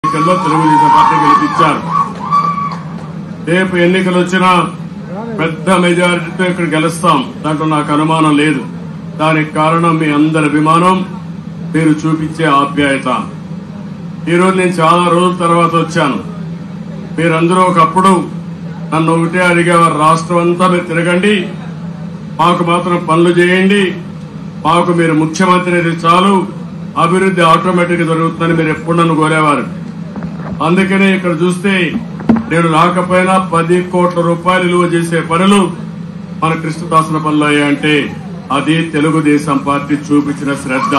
ఎన్నికల్లో తెలుగుదేశం పార్టీ గెలిపించారు రేపు ఎన్నికలు వచ్చినా పెద్ద మెజారిటీతో ఇక్కడ గెలుస్తాం దాంట్లో నాకు అనుమానం లేదు దానికి కారణం మీ అందరి అభిమానం మీరు చూపించే ఆప్యాయత ఈరోజు నేను చాలా రోజుల తర్వాత వచ్చాను మీరందరూ ఒకప్పుడు నన్ను ఒకటే అడిగేవారు రాష్ట్రం అంతా మీరు తిరగండి మాకు మాత్రం పనులు చేయండి మాకు మీరు ముఖ్యమంత్రి అయితే చాలు అభివృద్ధి ఆటోమేటిక్ గా జరుగుతుందని మీరు ఎప్పుడు నన్ను కోరేవారు అందుకనే ఇక్కడ చూస్తే నేను రాకపోయినా పది కోట్ల రూపాయలు విలువ చేసే పనులు మన కృష్ణదాసన పనులు అయ్యాయంటే అది తెలుగుదేశం పార్టీ చూపించిన శ్రద్ధ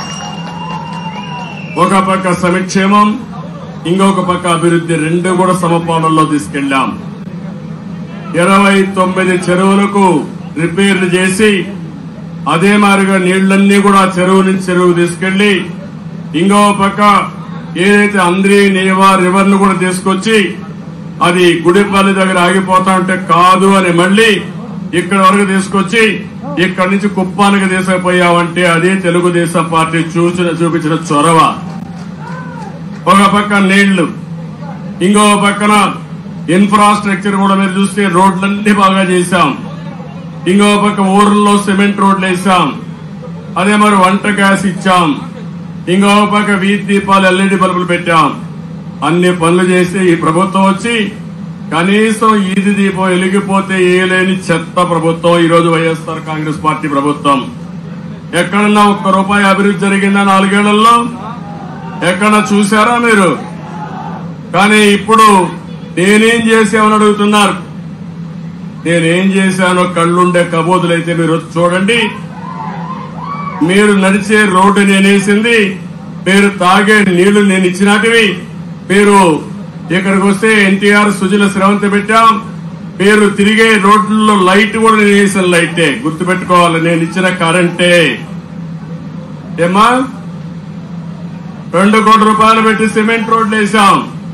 ఒక పక్క సంక్షేమం ఇంకొక పక్క అభివృద్ధి రెండు కూడా సమపాలనలో తీసుకెళ్లాం ఇరవై తొమ్మిది చెరువులకు రిపేర్లు చేసి అదే మాదిరిగా నీళ్లన్నీ కూడా చెరువు నుంచి చెరువు తీసుకెళ్లి ఇంకో పక్క ఏదైతే అంద్రి నీవా రివర్ ను కూడా తీసుకొచ్చి అది గుడిపల్లి దగ్గర ఆగిపోతా ఉంటే కాదు అని మళ్ళీ ఇక్కడ వరకు తీసుకొచ్చి ఇక్కడి నుంచి కుప్పానికి తీసుకుపోయావంటే అదే తెలుగుదేశం పార్టీ చూసిన చూపించిన చొరవ ఒక పక్క నీళ్లు ఇంకో పక్కన ఇన్ఫ్రాస్ట్రక్చర్ కూడా మీరు చూస్తే రోడ్లన్నీ బాగా చేశాం ఇంకో పక్క ఊర్లలో సిమెంట్ రోడ్లు వేసాం అదే మరి వంట గ్యాస్ ఇచ్చాం ఇంకో పక్క వీధి దీపాలు ఎల్ఈడి బల్బులు పెట్టాం అన్ని పనులు చేసి ఈ ప్రభుత్వం వచ్చి కనీసం ఈది దీపం వెలిగిపోతే ఏ లేని చెత్త ప్రభుత్వం ఈ రోజు వైఎస్ఆర్ కాంగ్రెస్ పార్టీ ప్రభుత్వం ఎక్కడన్నా ఒక్క రూపాయి అభివృద్ధి జరిగిందా నాలుగేళ్లలో ఎక్కడ చూసారా మీరు కానీ ఇప్పుడు నేనేం చేసామని అడుగుతున్నారు నేనేం చేశానో కళ్ళుండే కబోతులైతే మీరు వచ్చి చూడండి మీరు నడిచే రోడ్డు నేనేసింది మీరు తాగే నీళ్లు నేను ఇచ్చినటివి మీరు ఇక్కడికి వస్తే ఎన్టీఆర్ సుజల శ్రవంతి పెట్టాం మీరు తిరిగే రోడ్లలో లైట్ కూడా నేను వేసిన లైటే గుర్తుపెట్టుకోవాలి నేను ఇచ్చిన కరెంటే ఏమా రెండు కోట్ల రూపాయలు పెట్టి సిమెంట్ రోడ్లు వేసాం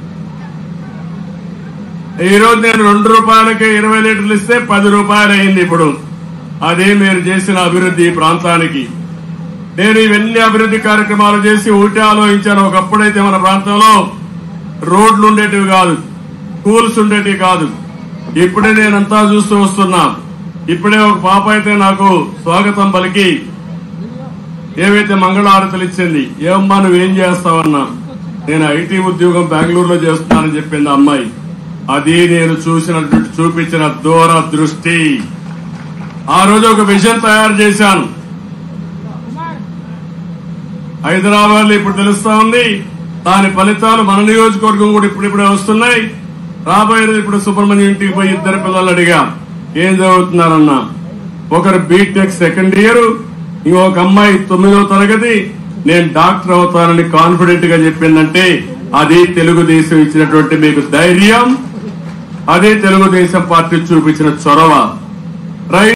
ఈ రోజు నేను రెండు రూపాయలకి ఇరవై లీటర్లు ఇస్తే పది రూపాయలు అయింది ఇప్పుడు అదే మీరు చేసిన అభివృద్ధి ఈ ప్రాంతానికి నేను ఇవన్నీ అభివృద్ధి కార్యక్రమాలు చేసి ఒకటి ఆలోచించాను ఒకప్పుడైతే మన ప్రాంతంలో రోడ్లు ఉండేటివి కాదు స్కూల్స్ ఉండేటివి కాదు ఇప్పుడే నేనంతా చూస్తూ వస్తున్నా ఇప్పుడే ఒక పాప అయితే నాకు స్వాగతం పలికి ఏవైతే మంగళారతులు ఇచ్చింది ఏమమ్మా నువ్వేం చేస్తావన్నా నేను ఐటీ ఉద్యోగం బెంగళూరులో చేస్తున్నానని చెప్పింది ఆ అమ్మాయి అది నేను చూసిన చూపించిన దూర దృష్టి ఆ రోజు ఒక విజన్ తయారు చేశాను హైదరాబాద్ లో ఇప్పుడు తెలుస్తా ఉంది దాని ఫలితాలు మన నియోజకవర్గం కూడా ఇప్పుడిప్పుడే వస్తున్నాయి రాబోయే రోజు ఇప్పుడు సుబ్రహ్మణ్యం ఇంటికి పోయి ఇద్దరు పిల్లలు అడిగా ఏం చదువుతున్నారన్నా ఒకరు బీటెక్ సెకండ్ ఇయర్ ఇంకొక అమ్మాయి తొమ్మిదవ తరగతి నేను డాక్టర్ అవుతానని కాన్ఫిడెంట్ గా చెప్పిందంటే అది తెలుగుదేశం ఇచ్చినటువంటి మీకు ధైర్యం అదే తెలుగుదేశం పార్టీ చూపించిన చొరవ రైట్